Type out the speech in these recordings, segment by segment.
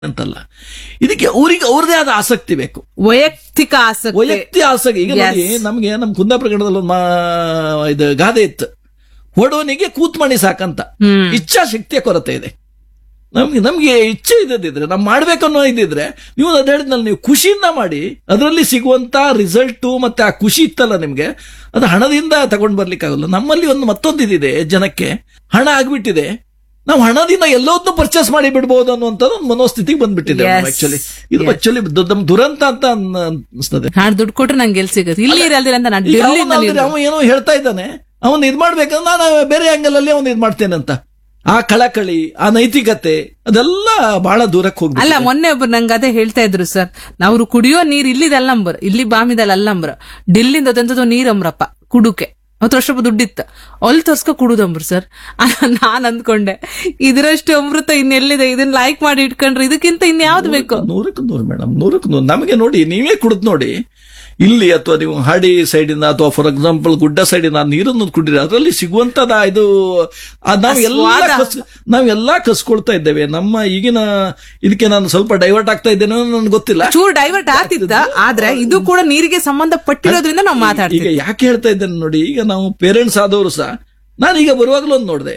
ಅಂತಲ್ಲ ಇದಕ್ಕೆ ಅವರಿಗೆ ಅವ್ರದೇ ಆದ ಆಸಕ್ತಿ ಬೇಕು ವೈಯಕ್ತಿಕ ಆಸಕ್ತಿ ವೈಯಕ್ತಿಕ ಆಸಕ್ತಿ ಈಗ ನೋಡಿ Yes. ನಮ್ಗೆ ನಮ್ಮ ಕುಂದಾಪುರ ಕನ್ನಡದಲ್ಲಿ ಒಂದು ಮಾ- ಇದು ಗಾದೆ ಇತ್ತು ಹೊಡೋನಿಗೆ ಕೂತ್ ಮಣಿ ಸಾಕಂತ ಹ್ಮ್ ಇಚ್ಛಾಶಕ್ತಿಯ ಕೊರತೆ ಇದೆ ನಮ್ಗೆ ನಮ್ಗೆ ಇಚ್ಛೆ ಇದ್ದದಿದ್ರೆ ನಾವು ಮಾಡ್ಬೇಕನ್ನೋ ಇದ್ದಿದ್ರೆ ನೀವು ಅದು ಹೇಳಿದ್ನಲ್ಲ ನೀವು ಖುಷಿಯಿಂದ ಮಾಡಿ ಅದರಲ್ಲಿ ಸಿಗುವಂತ ರಿಸಲ್ಟು ಮತ್ತೆ ಆ ಖುಷಿ ಇತ್ತಲ್ಲ ನಿಮ್ಗೆ ಅದು ಹಣದಿಂದ ತಗೊಂಡ್ ಬರ್ಲಿಕ್ಕಾಗಲ್ಲ ನಮ್ಮಲ್ಲಿ ಒಂದು ಮತ್ತೊಂದು ಇದಿದೆ ಜನಕ್ಕೆ ಹಣ ಆಗ್ಬಿಟ್ಟಿದೆ ನಾವು ಹಣದಿಂದ ಎಲ್ಲವನ್ನೂ ಪರ್ಚೇಸ್ ಮಾಡಿ ಬಿಡ್ಬೋದು ಅನ್ನುವಂಥದ್ದು ಒಂದು ಮನೋಸ್ಥಿತಿಗೆ ಬಂದ್ಬಿಟ್ಟಿದೆ Yes. ಆಕ್ಚುಲಿ ಇದು Yes. ಆಕ್ಚುಲಿ ನಮ್ಮ ದುರಂತ ಅಂತ ಅನ್- ಅನ್ಸ್ತದೆ ನಾನು ದುಡ್ಡು ಕೊಟ್ರೆ ನಂಗೆ ಎಲ್ಲಿ ಸಿಗುತ್ತೆ ಇಲ್ಲಿ ಇರಲ್ದಿರ ಅಂತ ನಾನು ಈಗ ಡೆಲ್ಲಿಯಿಂದ ಅವನು ಅಂದ್ರೆ ಅವ ಏನೋ ಹೇಳ್ತಾ ಇದ್ದಾನೆ ಅವನು ಇದ್ ಮಾಡ್ಬೇಕಂದ್ರೆ ನಾನು ಬೇರೆ ಆಂಗಲ್ ಅಲ್ಲಿ ಅವನು ಇದ್ ಮಾಡ್ತೇನೆ ಅಂತ ಆ ಕಳಕಳಿ ಆ ನೈತಿಕತೆ ಅದೆಲ್ಲ ಬಹಳ ದೂರಕ್ಕೆ ಅಲ್ಲ ಹೋಗ್ಬಿಟ್ಟಿದೆ ಮೊನ್ನೆ ಒಬ್ರು ನಂಗೆ ಅದೇ ಹೇಳ್ತಾ ಇದ್ರು ಸರ್ ನಾವು ಕುಡಿಯೋ ನೀರ್ ಇಲ್ಲಿದಲ್ಲಂಬರ್ ಇಲ್ಲಿ ಬಾಮಿದಲ್ಲ ಅಲ್ಲಂಬ್ರ ಡೆಲ್ಲಿಂದ ತಂದದ್ದು ನೀರಂಬ್ರಪ್ಪ ಕುಡುಕೆ ಅವತ್ತು ವರ್ಷ ದುಡ್ಡಿತ್ತು ಅಲ್ಲಿ ತರ್ಸ್ಕೊ ಕುಡುದಂಬ್ರು ಸರ್ ನಾನ್ ಅಂದ್ಕೊಂಡೆ ಇದರಷ್ಟು ಅಮೃತ ಇನ್ನೆಲ್ಲಿದೆ ಇದನ್ನ ಲೈಕ್ ಮಾಡಿ ಇಟ್ಕೊಂಡ್ರೆ ಇದಕ್ಕಿಂತ ಇನ್ಯಾವ್ದು ಬೇಕು ನೂರಕ್ಕೆ ನೂರು ಮೇಡಮ್ ನೂರಕ್ಕೆ ನೂರು ನಮಗೆ ನೋಡಿ ನೀವೇ ಕುಡಿದ್ ನೋಡಿ ಇಲ್ಲಿ ಅಥವಾ ನೀವು ಹಾಡಿ ಸೈಡಿಂದ ಅಥವಾ ಫಾರ್ ಎಕ್ಸಾಂಪಲ್ ಗುಡ್ಡ ಸೈಡಿಂದ ಆ ನೀರನ್ನು ಕುಡಿದ್ರೆ ಅದರಲ್ಲಿ ಸಿಗುವಂತದ ಇದು ಆ ನಾವು ಎಲ್ಲ ಸ್ವಾದ. ಕಸ್ ನಾವೆಲ್ಲ ಕಸ್ಕೊಳ್ತಾ ಇದ್ದೇವೆ ನಮ್ಮ ಈಗಿನ ಇದಕ್ಕೆ ನಾನು ಸ್ವಲ್ಪ ಡೈವರ್ಟ್ ಆಗ್ತಾ ಇದ್ದೇನೋ ನನ್ಗೆ ಗೊತ್ತಿಲ್ಲ ಚೂರ್ ಡೈವರ್ಟ್ ಆಗ್ತಿದ್ದ ಆದ್ರೆ ಇದು ಕೂಡ ನೀರಿಗೆ ಸಂಬಂಧ ಪಟ್ಟಿರೋದ್ರಿಂದ ನಾವು ಮಾತಾಡ್ತೀವಿ ಈಗ ಯಾಕೆ ಹೇಳ್ತಾ ಇದ್ದೇನೆ ನೋಡಿ ಈಗ ನಾವು ಪೇರೆಂಟ್ಸ್ ಆದವರು ಸಹ ನಾನೀಗ ಬರುವಾಗಲೂ ಒಂದು ನೋಡಿದೆ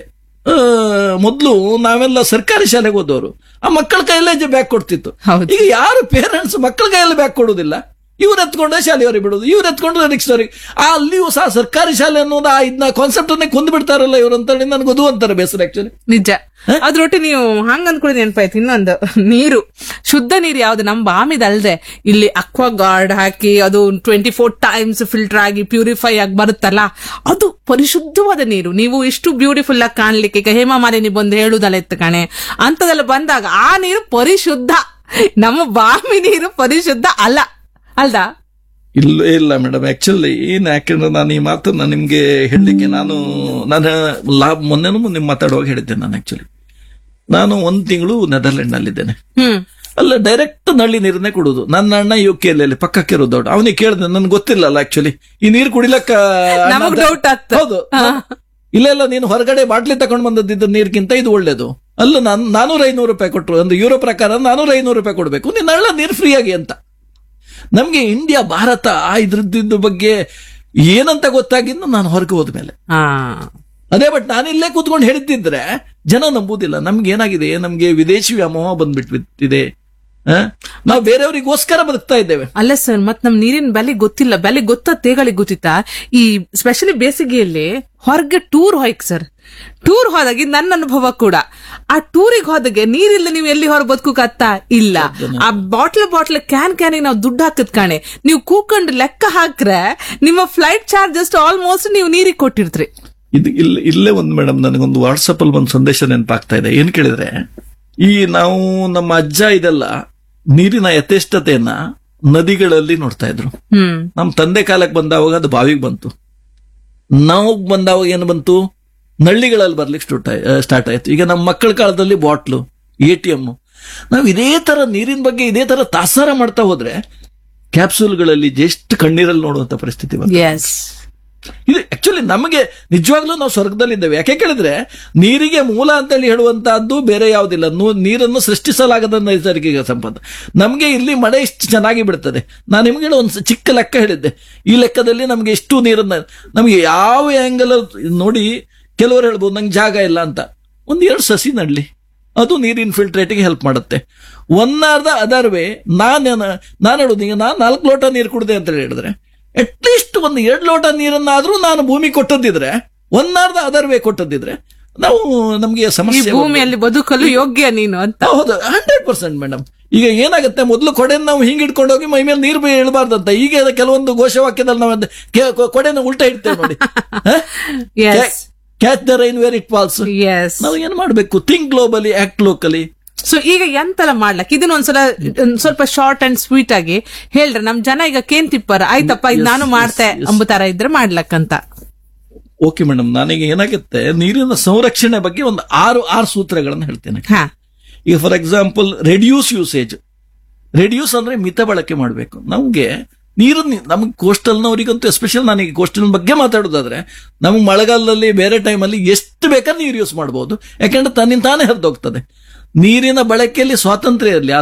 ಮೊದಲು ನಾವೆಲ್ಲ ಸರ್ಕಾರಿ ಶಾಲೆಗೆ ಹೋದವರು ಆ ಮಕ್ಕಳ ಕೈಯಲ್ಲೇ ಬ್ಯಾಗ್ ಕೊಡ್ತಿತ್ತು ಹೌದು. ಈಗ ಯಾರು ಪೇರೆಂಟ್ಸ್ ಮಕ್ಕಳ ಕೈಯಲ್ಲಿ ಬ್ಯಾಗ್ ಕೊಡುವುದಿಲ್ಲ ಇವ್ರು ಎತ್ಕೊಂಡೆ ಶಾಲೆಯವರಿಗೆ ಬಿಡುದು ಇವ್ರು ಎತ್ಕೊಂಡ್ರೆ ರಿಕ್ಷಾವರಿಗೆ ಆ ಅಲ್ಲಿಯೂ ಸಹ ಸರ್ಕಾರಿ ಶಾಲೆ ಅನ್ನೋದು ಆ ಇದನ್ನ ಕಾನ್ಸೆಪ್ಟ್ ಅನ್ನೇ ಕೊಂದು ಬಿಡ್ತಾರಲ್ಲ ಇವ್ರು ಅಂತ ಹೇಳಿ ನನಗೆ ಅದು ಅಂತಾರೆ ಬೇಸರ ಆಕ್ಚುಲಿ ನಿಜ ಅದ್ರೊಟ್ಟಿ ನೀವು ಹಂಗ ಅಂದ್ಕೊಳ್ಳಿ ನೆನಪಾಯ್ತು ಇನ್ನೊಂದು ನೀರು ಶುದ್ಧ ನೀರು ಯಾವ್ದು ನಮ್ ಬಾಮಿದಲ್ದೆ ಇಲ್ಲಿ ಅಕ್ವಾ ಗಾರ್ಡ್ ಹಾಕಿ ಅದು ಟ್ವೆಂಟಿ ಫೋರ್ ಟೈಮ್ಸ್ ಫಿಲ್ಟರ್ ಆಗಿ ಪ್ಯೂರಿಫೈ ಆಗಿ ಬರುತ್ತಲ್ಲ ಅದು ಪರಿಶುದ್ಧವಾದ ನೀರು ನೀವು ಇಷ್ಟು ಬ್ಯೂಟಿಫುಲ್ ಆಗಿ ಕಾಣ್ಲಿಕ್ಕೆ ಈಗ ಹೇಮಾ ಮಾಲಿನಿ ಬಂದು ಹೇಳುದಲ್ಲ ಎತ್ತು ಕಣೆ ಅಂತದೆಲ್ಲ ಬಂದಾಗ ಆ ನೀರು ಪರಿಶುದ್ಧ ನಮ್ಮ ಬಾಮಿ ನೀರು ಪರಿಶುದ್ಧ ಅಲ್ಲ ಅಲ್ದಾ ಇಲ್ಲ ಇಲ್ಲ ಮೇಡಮ್ ಆಕ್ಚುಲಿ ಏನ್ ಯಾಕಂದ್ರೆ ನಾನು ಈ ಮಾತನ್ನ ನಿಮ್ಗೆ ಹೇಳಲಿಕ್ಕೆ ನಾನು ನಾನು ಲಾಭ ಮೊನ್ನೆನೂ ನಿಮ್ ಮಾತಾಡುವಾಗ ಹೇಳಿದ್ದೆ ನಾನು ಆಕ್ಚುಲಿ ನಾನು ಒಂದ್ ತಿಂಗಳು ನೆದರ್ಲೆಂಡ್ ನಲ್ಲಿದ್ದೇನೆ ಹ್ಮ್ ಅಲ್ಲ ಡೈರೆಕ್ಟ್ ನಳ್ಳಿ ನೀರನ್ನೇ ಕುಡುದು ನನ್ನ ಅಣ್ಣ ಯು ಕೆ ಅಲ್ಲಿ ಪಕ್ಕಕ್ಕೆ ಇರೋದು ದೊಡ್ಡ ಅವನಿಗೆ ಕೇಳಿದೆ ನನ್ಗೆ ಗೊತ್ತಿಲ್ಲಲ್ಲ ಆಕ್ಚುಲಿ ಈ ನೀರು ಕುಡಿಲಕ್ಕ ನಮಗ್ doubt ಆಗ್ತದೆ. ಹೌದು ಇಲ್ಲ ಇಲ್ಲ ನೀನು ಹೊರಗಡೆ ಬಾಟ್ಲಿ ತಗೊಂಡ್ ಬಂದದ್ದಿದ್ದ ನೀರ್ಗಿಂತ ಇದು ಒಳ್ಳೇದು ಅಲ್ಲ ನಾನು ನಾನೂರ ಐನೂರು ರೂಪಾಯಿ ಕೊಟ್ಟರು ಒಂದು ಯೂರೋ ಪ್ರಕಾರ ನಾನೂರ ಐನೂರು ರೂಪಾಯಿ ಕೊಡ್ಬೇಕು ನೀನ್ ಅಳ್ಳ ನೀರು ಫ್ರೀ ಆಗಿ ಅಂತ ನಮ್ಗೆ ಇಂಡಿಯಾ ಭಾರತ ಇದ್ರದ್ದು ಬಗ್ಗೆ ಏನಂತ ಗೊತ್ತಾಗಿದ್ದು ನಾನು ಹೊರಗೆ ಹೋದ್ಮೇಲೆ ಹಾ ಅದೇ ಬಟ್ ನಾನು ಇಲ್ಲೇ ಕೂತ್ಕೊಂಡು ಹೇಳಿದ್ದಿದ್ರೆ ಜನ ನಂಬುದಿಲ್ಲ ನಮ್ಗೆ ಏನಾಗಿದೆ ನಮ್ಗೆ ವಿದೇಶಿ ವ್ಯಾಮೋಹ ಬಂದ್ಬಿಟ್ಬಿಟ್ಟಿದೆ ಆ? ನಾವು ಬೇರೆಯವರಿಗೋಸ್ಕರ ಬದುಕ್ತಾ ಇದ್ದೇವೆ ಅಲ್ಲ ಸರ್ ಮತ್ ನಮ್ ನೀರಿನ ಬೆಲೆ ಗೊತ್ತಿಲ್ಲ ಬೆಲೆ ಗೊತ್ತ ತೇಗಳಿಗೆ ಗೊತ್ತಿತ್ತಾ ಈ ಸ್ಪೆಷಲಿ ಬೇಸಿಗೆಯಲ್ಲಿ ಹೊರಗೆ ಟೂರ್ ಹೋಯ್ಕ್ ಸರ್ ಟೂರ್ ಹೋದಾಗ ಇದು ನನ್ನ ಅನುಭವ ಕೂಡ ಆ ಟೂರಿಗೆ ಹೋದಾಗೆ ನೀರಿಲ್ಲ ನೀವು ಎಲ್ಲಿ ಹೊರ ಬದುಕತ್ತ ಇಲ್ಲ ಆ ಬಾಟ್ಲ್ ಬಾಟ್ಲ್ ಕ್ಯಾನ್ ಕ್ಯಾನಿಗೆ ನಾವು ದುಡ್ಡು ಹಾಕದ್ ಕಾಣೆ ನೀವು ಕೂಕೊಂಡು ಲೆಕ್ಕ ಹಾಕ್ರೆ ನಿಮ್ಮ ಫ್ಲೈಟ್ ಚಾರ್ಜ್ ಅಷ್ಟು ಆಲ್ಮೋಸ್ಟ್ ನೀವು ನೀರಿಗೆ ಕೊಟ್ಟಿರ್ತ್ರಿ ಇದು ಇಲ್ಲ ಇಲ್ಲೇ ಒಂದು ಮೇಡಮ್ ನನಗೊಂದು ವಾಟ್ಸಪ್ ಅಲ್ಲಿ ಒಂದು ಸಂದೇಶ ನೆನಪಾಗ್ತಾ ಇದೆ ಏನ್ ಕೇಳಿದ್ರೆ ಈ ನಾವು ನಮ್ಮ ಅಜ್ಜ ಇದೆಲ್ಲ ನೀರಿನ ಯಥೇಷ್ಟತೆಯನ್ನ ನದಿಗಳಲ್ಲಿ ನೋಡ್ತಾ ಇದ್ರು ಹ್ಮ್ ನಮ್ಮ ತಂದೆ ಕಾಲಕ್ಕೆ ಬಂದಾವಾಗ ಅದು ಬಾವಿಗೆ ಬಂತು ನಾವು ಬಂದಾವಾಗ ಏನು ಬಂತು ನಳ್ಳಿಗಳಲ್ಲಿ ಬರ್ಲಿಕ್ಕೆ ಸ್ಟಾರ್ಟ್ ಸ್ಟಾರ್ಟ್ ಆಯ್ತು ಈಗ ನಮ್ಮ ಮಕ್ಕಳ ಕಾಲದಲ್ಲಿ ಬಾಟ್ಲು ಎ ಟಿ ಎಮ್ ನಾವು ಇದೇ ತರ ನೀರಿನ ಬಗ್ಗೆ ಇದೇ ತರ ತಾಸಾರ ಮಾಡ್ತಾ ಹೋದ್ರೆ ಕ್ಯಾಪ್ಸೂಲ್ಗಳಲ್ಲಿ ಎಷ್ಟು ಕಣ್ಣೀರಲ್ಲಿ ನೋಡುವಂತ ಪರಿಸ್ಥಿತಿ ಬಂತು ಎಸ್ ಇದು ಆಕ್ಚುಲಿ ನಮಗೆ ನಿಜವಾಗ್ಲೂ ನಾವು ಸ್ವರ್ಗದಲ್ಲಿದ್ದೇವೆ ಯಾಕೆ ಕೇಳಿದ್ರೆ ನೀರಿಗೆ ಮೂಲ ಅಂತೇಳಿ ಹೇಳುವಂತಹದ್ದು ಬೇರೆ ಯಾವುದಿಲ್ಲ ನೂ- ನೀರನ್ನು ಸೃಷ್ಟಿಸಲಾಗದ ನೈಸರ್ಗಿಕ ಸಂಪತ್ತು ನಮಗೆ ಇಲ್ಲಿ ಮಳೆ ಇಷ್ಟು ಚೆನ್ನಾಗಿ ಬಿಡ್ತದೆ ನಾನು ನಿಮಗೆ ಒಂದು ಚಿಕ್ಕ ಲೆಕ್ಕ ಹೇಳಿದ್ದೆ ಈ ಲೆಕ್ಕದಲ್ಲಿ ನಮಗೆ ಎಷ್ಟು ನೀರನ್ನ ನಮಗೆ ಯಾವ ಆಂಗಲ್ ನೋಡಿ ಕೆಲವರು ಹೇಳ್ಬೋದು ನಂಗೆ ಜಾಗ ಇಲ್ಲ ಅಂತ ಒಂದ್ ಎರಡು ಸಸಿ ನಡ್ಲಿ ಅದು ನೀರು ಇನ್ಫಿಲ್ಟ್ರೇಟಿಗೆ ಹೆಲ್ಪ್ ಮಾಡುತ್ತೆ one or the other way ನಾನು ನಾನು ಹೇಳುದು ಈಗ ನಾನು ನಾಲ್ಕು ಲೋಟ ನೀರು ಕುಡ್ದೆ ಅಂತ ಹೇಳಿದ್ರೆ ಅಟ್ ಲೀಸ್ಟ್ ಒಂದು ಎರಡು ಲೋಟ ನೀರನ್ನಾದ್ರೂ ನಾನು ಭೂಮಿ ಕೊಟ್ಟದ್ದಿದ್ರೆ one or the other way ಕೊಟ್ಟದ್ದಿದ್ರೆ ನಾವು ನಮಗೆ ಈ ಸಮಸ್ಯೆ ಭೂಮಿಯಲ್ಲಿ ಬದುಕಲು ಯೋಗ್ಯ ನೀನು ಅಂತ ಹೌದು ಹಂಡ್ರೆಡ್ ಪರ್ಸೆಂಟ್ ಮೇಡಮ್ ಈಗ ಏನಾಗುತ್ತೆ ಮೊದಲು ಕೊಡೆನ ನಾವು ಹಿಂಗ್ ಇಟ್ಕೊಂಡು ಹೋಗಿ ಮೈ ಮೇಲೆ ನೀರು ಇಳಬಾರ್ದಂತ ಈಗ ಕೆಲವೊಂದು ಘೋಷವಾಕ್ಯದಲ್ಲಿ ನಾವು ಅದ್ ಕೆ- ಕೊ- ಕೊಡೆನ ಉಲ್ಟಾ ಇಡ್ತೇವೆ ನೋಡಿ yes catch the rain where it falls yes ನಾವು ಏನ್ ಮಾಡ್ಬೇಕು think globally act locally so ಈಗ ಎಂತೆಲ್ಲ ಮಾಡ್ಲಕ್ ಇದನ್ನ ಒಂದ್ಸಲ ಒಂದ್ ಸ್ವಲ್ಪ ಶಾರ್ಟ್ ಅಂಡ್ ಸ್ವೀಟ್ ಆಗಿ ಹೇಳ್ರಿ ನಮ್ ಜನ ಈಗ ಕೇನ್ ತಿಪ್ಪರ ಆಯ್ತಪ್ಪ ಇದು ನಾನು ಮಾಡ್ತೆ ಅಂಬ ತರ ಇದ್ರೆ ಮಾಡ್ಲಕ್ಕಂತ ಓಕೆ ಮೇಡಮ್ ನಾನೀಗ ಏನಾಗುತ್ತೆ ನೀರಿನ ಸಂರಕ್ಷಣೆ ಬಗ್ಗೆ ಒಂದು ಆರು ಆರು ಸೂತ್ರಗಳನ್ನು ಹೇಳ್ತೇನೆ ಹಾ ಈಗ for example reduce usage reduce ಅಂದ್ರೆ ಮಿತ ಬಳಕೆ ಮಾಡಬೇಕು ನಮ್ಗೆ ನೀರನ್ನು ನಮಗೆ ಕೋಸ್ಟಲ್ನವರಿಗಂತೂ ಎಸ್ಪೆಷಲ್ ನನಗೆ ಕೋಸ್ಟಲ್ ಬಗ್ಗೆ ಮಾತಾಡೋದಾದ್ರೆ ನಮಗೆ ಮಳೆಗಾಲದಲ್ಲಿ ಬೇರೆ ಟೈಮಲ್ಲಿ ಎಷ್ಟು ಬೇಕಾದ್ರೆ ನೀರು ಯೂಸ್ ಮಾಡಬಹುದು ಯಾಕಂದ್ರೆ ತನ್ನಿಂದ ತಾನೇ ಹರಿದೋಗ್ತದೆ ನೀರಿನ ಬಳಕೆಯಲ್ಲಿ ಸ್ವಾತಂತ್ರ್ಯ ಇರಲಿ